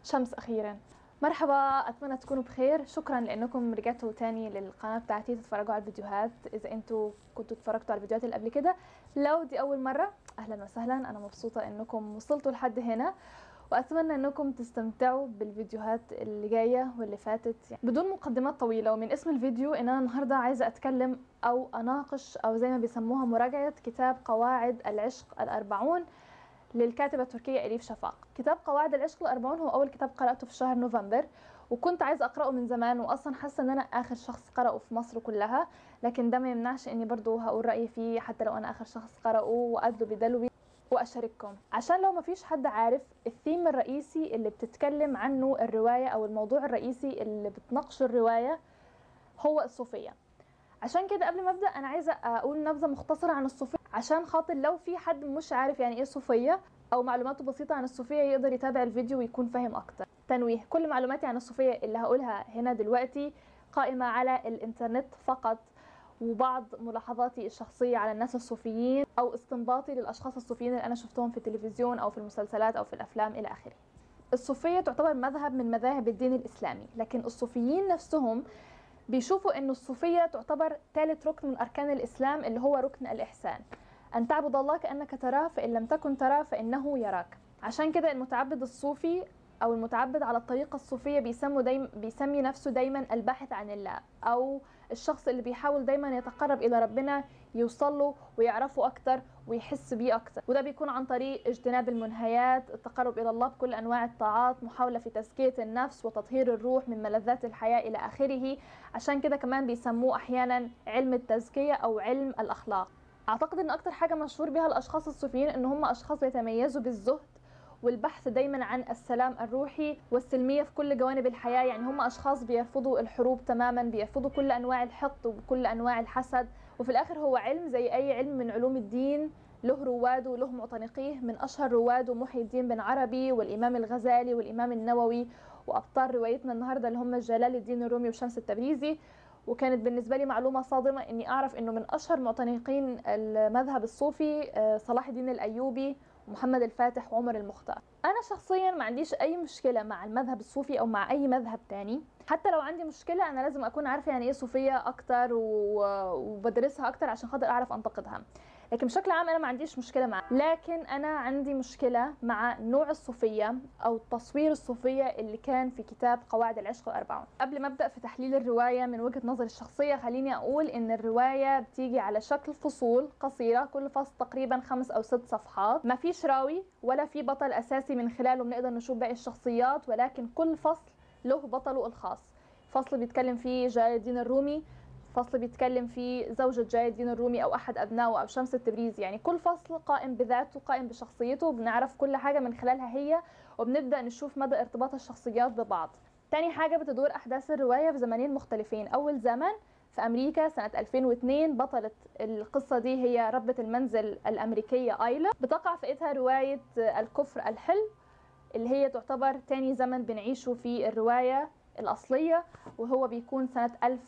شمس اخيرا مرحبا اتمنى تكونوا بخير شكرا لانكم رجعتوا تاني للقناه بتاعتي تتفرجوا على الفيديوهات اذا انتوا كنتوا اتفرجتوا على الفيديوهات اللي قبل كده لو دي اول مره اهلا وسهلا انا مبسوطه انكم وصلتوا لحد هنا واتمنى انكم تستمتعوا بالفيديوهات اللي جايه واللي فاتت يعني بدون مقدمات طويله ومن اسم الفيديو ان انا النهارده عايزه اتكلم او اناقش او زي ما بيسموها مراجعه كتاب قواعد العشق الاربعون للكاتبة التركية إليف شفاق كتاب قواعد العشق الأربعون هو أول كتاب قرأته في شهر نوفمبر وكنت عايزة أقرأه من زمان وأصلا حاسة إن أنا آخر شخص قرأه في مصر كلها لكن ده ما يمنعش إني برضو هقول رأيي فيه حتى لو أنا آخر شخص قرأه وأدلو بدلوي وأشارككم عشان لو ما فيش حد عارف الثيم الرئيسي اللي بتتكلم عنه الرواية أو الموضوع الرئيسي اللي بتناقش الرواية هو الصوفية عشان كده قبل ما ابدا انا عايزه اقول نبذه مختصره عن الصوفيه عشان خاطر لو في حد مش عارف يعني ايه صوفيه او معلوماته بسيطه عن الصوفيه يقدر يتابع الفيديو ويكون فاهم اكتر تنويه كل معلوماتي عن الصوفيه اللي هقولها هنا دلوقتي قائمه على الانترنت فقط وبعض ملاحظاتي الشخصيه على الناس الصوفيين او استنباطي للاشخاص الصوفيين اللي انا شفتهم في التلفزيون او في المسلسلات او في الافلام الى اخره الصوفيه تعتبر مذهب من مذاهب الدين الاسلامي لكن الصوفيين نفسهم بيشوفوا أن الصوفية تعتبر ثالث ركن من أركان الإسلام اللي هو ركن الإحسان أن تعبد الله كأنك تراه فإن لم تكن تراه فإنه يراك عشان كده المتعبد الصوفي أو المتعبد على الطريقة الصوفية بيسموا دايما بيسمي نفسه دايما الباحث عن الله أو الشخص اللي بيحاول دايما يتقرب إلى ربنا يوصل له ويعرفه أكتر ويحس بيه أكتر وده بيكون عن طريق اجتناب المنهيات التقرب إلى الله بكل أنواع الطاعات محاولة في تزكية النفس وتطهير الروح من ملذات الحياة إلى آخره عشان كده كمان بيسموه أحيانا علم التزكية أو علم الأخلاق أعتقد أن أكتر حاجة مشهور بها الأشخاص الصوفيين أن هم أشخاص يتميزوا بالزهد والبحث دايما عن السلام الروحي والسلمية في كل جوانب الحياة يعني هم أشخاص بيرفضوا الحروب تماما بيرفضوا كل أنواع الحقد وكل أنواع الحسد وفي الآخر هو علم زي أي علم من علوم الدين له رواده وله معتنقيه من أشهر رواده محي الدين بن عربي والإمام الغزالي والإمام النووي وأبطال روايتنا النهاردة اللي هم جلال الدين الرومي وشمس التبريزي وكانت بالنسبة لي معلومة صادمة إني أعرف إنه من أشهر معتنقين المذهب الصوفي صلاح الدين الأيوبي محمد الفاتح وعمر المختار انا شخصيا ما عنديش اي مشكله مع المذهب الصوفي او مع اي مذهب تاني حتى لو عندي مشكله انا لازم اكون عارفه يعني ايه صوفيه اكتر وبدرسها اكتر عشان خاطر اعرف انتقدها لكن بشكل عام انا ما عنديش مشكله معاه لكن انا عندي مشكله مع نوع الصوفيه او تصوير الصوفيه اللي كان في كتاب قواعد العشق الاربعون قبل ما ابدا في تحليل الروايه من وجهه نظري الشخصيه خليني اقول ان الروايه بتيجي على شكل فصول قصيره كل فصل تقريبا خمس او ست صفحات ما فيش راوي ولا في بطل اساسي من خلاله بنقدر نشوف باقي الشخصيات ولكن كل فصل له بطله الخاص فصل بيتكلم فيه جلال الدين الرومي فصل بيتكلم فيه زوجة جلال الدين الرومي أو أحد أبنائه أو شمس التبريزي يعني كل فصل قائم بذاته قائم بشخصيته بنعرف كل حاجة من خلالها هي وبنبدأ نشوف مدى ارتباط الشخصيات ببعض تاني حاجة بتدور أحداث الرواية في زمنين مختلفين أول زمن في أمريكا سنة 2002 بطلة القصة دي هي ربة المنزل الأمريكية آيلا بتقع في إيدها رواية الكفر الحلو اللي هي تعتبر تاني زمن بنعيشه في الرواية الأصلية وهو بيكون سنة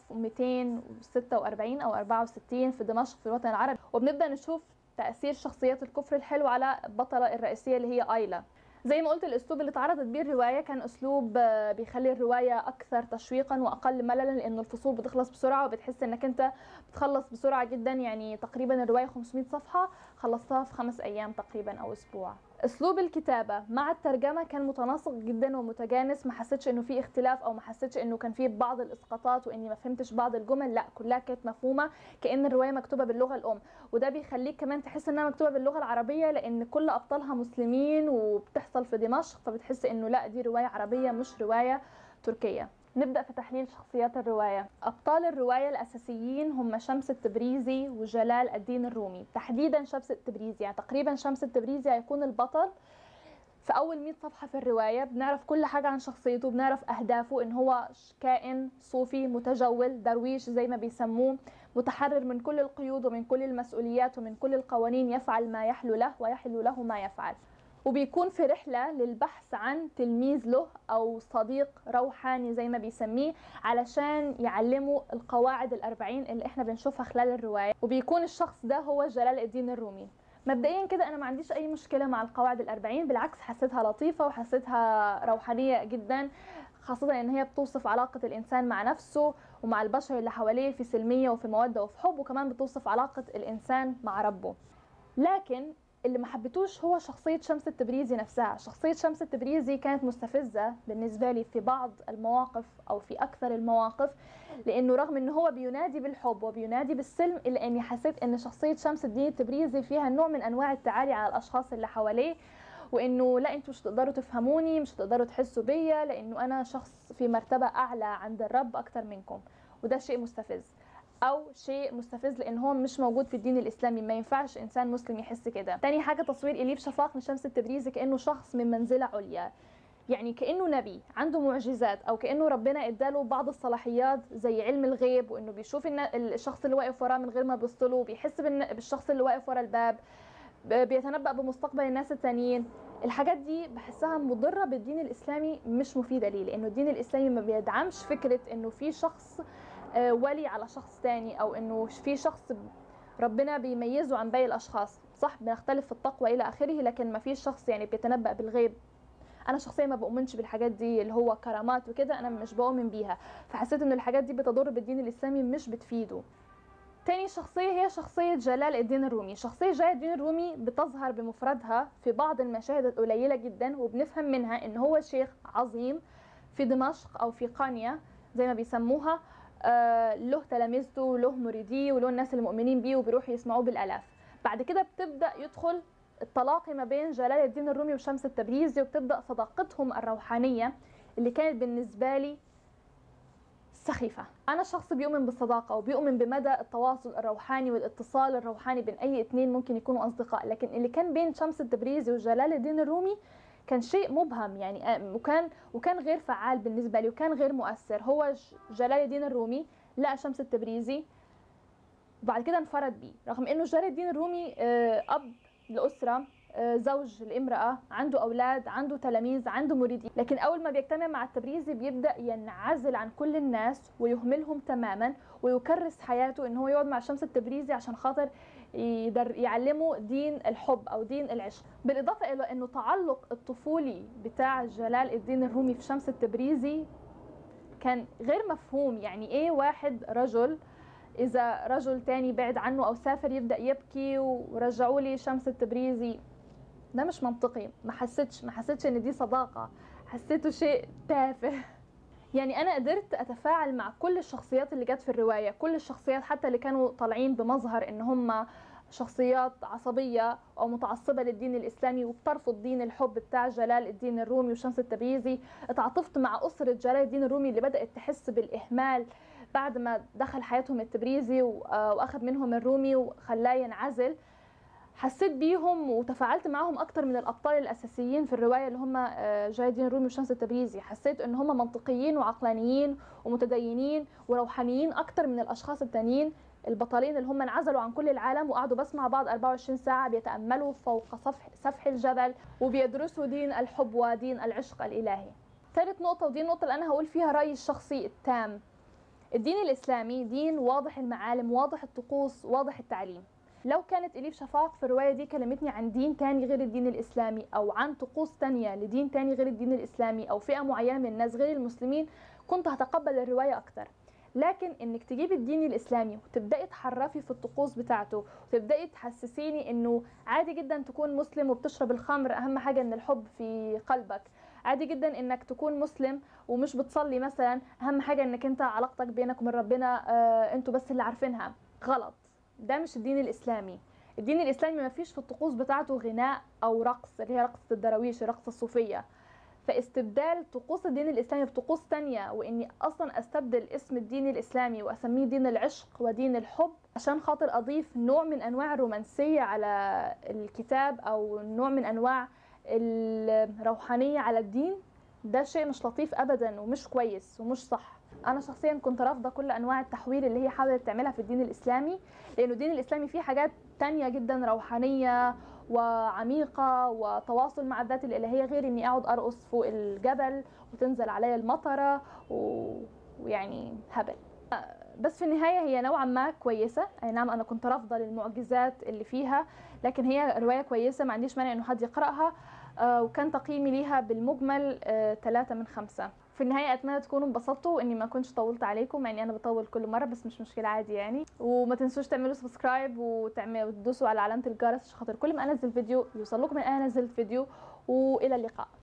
1246 أو 64 في دمشق في الوطن العربي وبنبدأ نشوف تأثير شخصيات الكفر الحلو على البطلة الرئيسية اللي هي آيلا زي ما قلت الاسلوب اللي اتعرضت بيه الروايه كان اسلوب بيخلي الروايه اكثر تشويقا واقل مللا لانه الفصول بتخلص بسرعه وبتحس انك انت بتخلص بسرعه جدا يعني تقريبا الروايه 500 صفحه خلصتها في خمس ايام تقريبا او اسبوع اسلوب الكتابه مع الترجمه كان متناسق جدا ومتجانس ما حسيتش انه في اختلاف او ما حسيتش انه كان في بعض الاسقاطات واني ما فهمتش بعض الجمل لا كلها كانت مفهومه كان الروايه مكتوبه باللغه الام وده بيخليك كمان تحس انها مكتوبه باللغه العربيه لان كل ابطالها مسلمين وبتحصل في دمشق فبتحس انه لا دي روايه عربيه مش روايه تركيه نبدأ في تحليل شخصيات الرواية أبطال الرواية الأساسيين هم شمس التبريزي وجلال الدين الرومي تحديدا شمس التبريزي يعني تقريبا شمس التبريزي هيكون البطل في أول 100 صفحة في الرواية بنعرف كل حاجة عن شخصيته بنعرف أهدافه إن هو كائن صوفي متجول درويش زي ما بيسموه متحرر من كل القيود ومن كل المسؤوليات ومن كل القوانين يفعل ما يحلو له ويحل له ما يفعل وبيكون في رحلة للبحث عن تلميذ له أو صديق روحاني زي ما بيسميه علشان يعلمه القواعد الأربعين اللي احنا بنشوفها خلال الرواية وبيكون الشخص ده هو جلال الدين الرومي مبدئيا كده انا ما عنديش اي مشكله مع القواعد الأربعين بالعكس حسيتها لطيفه وحسيتها روحانيه جدا خاصة ان هي بتوصف علاقة الانسان مع نفسه ومع البشر اللي حواليه في سلمية وفي مودة وفي حب وكمان بتوصف علاقة الانسان مع ربه لكن اللي ما حبيتوش هو شخصية شمس التبريزي نفسها شخصية شمس التبريزي كانت مستفزة بالنسبة لي في بعض المواقف أو في أكثر المواقف لأنه رغم أنه هو بينادي بالحب وبينادي بالسلم إلا أني حسيت أن شخصية شمس الدين التبريزي فيها نوع من أنواع التعالي على الأشخاص اللي حواليه وانه لا انتوا مش هتقدروا تفهموني مش هتقدروا تحسوا بيا لانه انا شخص في مرتبه اعلى عند الرب اكتر منكم وده شيء مستفز او شيء مستفز لان هو مش موجود في الدين الاسلامي ما ينفعش انسان مسلم يحس كده تاني حاجه تصوير اليف شفاق لشمس التبريزي كانه شخص من منزله عليا يعني كانه نبي عنده معجزات او كانه ربنا اداله بعض الصلاحيات زي علم الغيب وانه بيشوف الشخص اللي واقف وراه من غير ما بيصطله بيحس بالشخص اللي واقف ورا الباب بيتنبأ بمستقبل الناس التانيين الحاجات دي بحسها مضره بالدين الاسلامي مش مفيده ليه لانه الدين الاسلامي ما بيدعمش فكره انه في شخص آه، ولي على شخص تاني او انه في شخص ربنا بيميزه عن باقي الاشخاص صح بنختلف في التقوى الى اخره لكن ما فيش شخص يعني بيتنبأ بالغيب انا شخصيا ما بؤمنش بالحاجات دي اللي هو كرامات وكده انا مش بؤمن بيها فحسيت ان الحاجات دي بتضر بالدين الاسلامي مش بتفيده تاني شخصية هي شخصية جلال الدين الرومي شخصية جلال الدين الرومي بتظهر بمفردها في بعض المشاهد القليلة جدا وبنفهم منها ان هو شيخ عظيم في دمشق او في قانيا زي ما بيسموها آه له تلاميذته وله مريديه وله الناس المؤمنين بيه وبيروحوا يسمعوه بالالاف بعد كده بتبدا يدخل التلاقي ما بين جلال الدين الرومي وشمس التبريزي وبتبدا صداقتهم الروحانيه اللي كانت بالنسبه لي سخيفة أنا شخص بيؤمن بالصداقة وبيؤمن بمدى التواصل الروحاني والاتصال الروحاني بين أي اثنين ممكن يكونوا أصدقاء لكن اللي كان بين شمس التبريزي وجلال الدين الرومي كان شيء مبهم يعني آه، وكان وكان غير فعال بالنسبة لي وكان غير مؤثر هو جلال الدين الرومي لقى شمس التبريزي وبعد كده انفرد بيه رغم انه جلال الدين الرومي آه، اب لاسره آه، زوج الامرأة عنده أولاد عنده تلاميذ عنده مريدين لكن أول ما بيجتمع مع التبريزي بيبدأ ينعزل عن كل الناس ويهملهم تماما ويكرس حياته إن هو يقعد مع شمس التبريزي عشان خاطر يدر يعلمه دين الحب أو دين العشق بالإضافة إلى أنه تعلق الطفولي بتاع جلال الدين الرومي في شمس التبريزي كان غير مفهوم يعني إيه واحد رجل إذا رجل تاني بعد عنه أو سافر يبدأ يبكي ورجعوا لي شمس التبريزي ده مش منطقي ما حسيتش ما حسيتش ان دي صداقه حسيته شيء تافه يعني انا قدرت اتفاعل مع كل الشخصيات اللي جت في الروايه كل الشخصيات حتى اللي كانوا طالعين بمظهر ان هم شخصيات عصبيه او متعصبه للدين الاسلامي وبترفض دين الحب بتاع جلال الدين الرومي وشمس التبريزي اتعاطفت مع اسره جلال الدين الرومي اللي بدات تحس بالاهمال بعد ما دخل حياتهم التبريزي واخذ منهم الرومي وخلاه ينعزل حسيت بيهم وتفاعلت معاهم اكتر من الابطال الاساسيين في الروايه اللي هم آه، جاي الدين الرومي وشمس التبريزي حسيت ان هم منطقيين وعقلانيين ومتدينين وروحانيين اكتر من الاشخاص التانيين البطلين اللي هم انعزلوا عن كل العالم وقعدوا بس مع بعض 24 ساعه بيتاملوا فوق سفح سفح الجبل وبيدرسوا دين الحب ودين العشق الالهي ثالث نقطه ودي النقطه اللي انا هقول فيها رايي الشخصي التام الدين الاسلامي دين واضح المعالم واضح الطقوس واضح التعليم لو كانت إليف شفاق في الرواية دي كلمتني عن دين تاني غير الدين الإسلامي أو عن طقوس تانية لدين تاني غير الدين الإسلامي أو فئة معينة من الناس غير المسلمين كنت هتقبل الرواية أكتر لكن انك تجيب الدين الاسلامي وتبداي تحرفي في الطقوس بتاعته وتبداي تحسسيني انه عادي جدا تكون مسلم وبتشرب الخمر اهم حاجه ان الحب في قلبك عادي جدا انك تكون مسلم ومش بتصلي مثلا اهم حاجه انك انت علاقتك بينك وبين ربنا آه انتوا بس اللي عارفينها غلط ده مش الدين الاسلامي الدين الاسلامي ما فيش في الطقوس بتاعته غناء او رقص اللي هي رقصه الدراويش الرقصه الصوفيه فاستبدال طقوس الدين الاسلامي بطقوس تانية واني اصلا استبدل اسم الدين الاسلامي واسميه دين العشق ودين الحب عشان خاطر اضيف نوع من انواع الرومانسيه على الكتاب او نوع من انواع الروحانيه على الدين ده شيء مش لطيف ابدا ومش كويس ومش صح انا شخصيا كنت رافضه كل انواع التحويل اللي هي حاولت تعملها في الدين الاسلامي لانه الدين الاسلامي فيه حاجات تانية جدا روحانيه وعميقه وتواصل مع الذات الالهيه غير اني اقعد ارقص فوق الجبل وتنزل عليا المطره و... ويعني هبل بس في النهايه هي نوعا ما كويسه اي نعم انا كنت رافضه للمعجزات اللي فيها لكن هي روايه كويسه ما عنديش مانع انه حد يقراها آه، وكان تقييمي ليها بالمجمل ثلاثة من خمسة في النهاية أتمنى تكونوا انبسطتوا إني ما كنتش طولت عليكم مع إني أنا بطول كل مرة بس مش مشكلة عادي يعني وما تنسوش تعملوا سبسكرايب وتعملوا وتدوسوا على علامة الجرس عشان خاطر كل ما أنزل فيديو يوصل لكم إن أنا نزلت فيديو وإلى اللقاء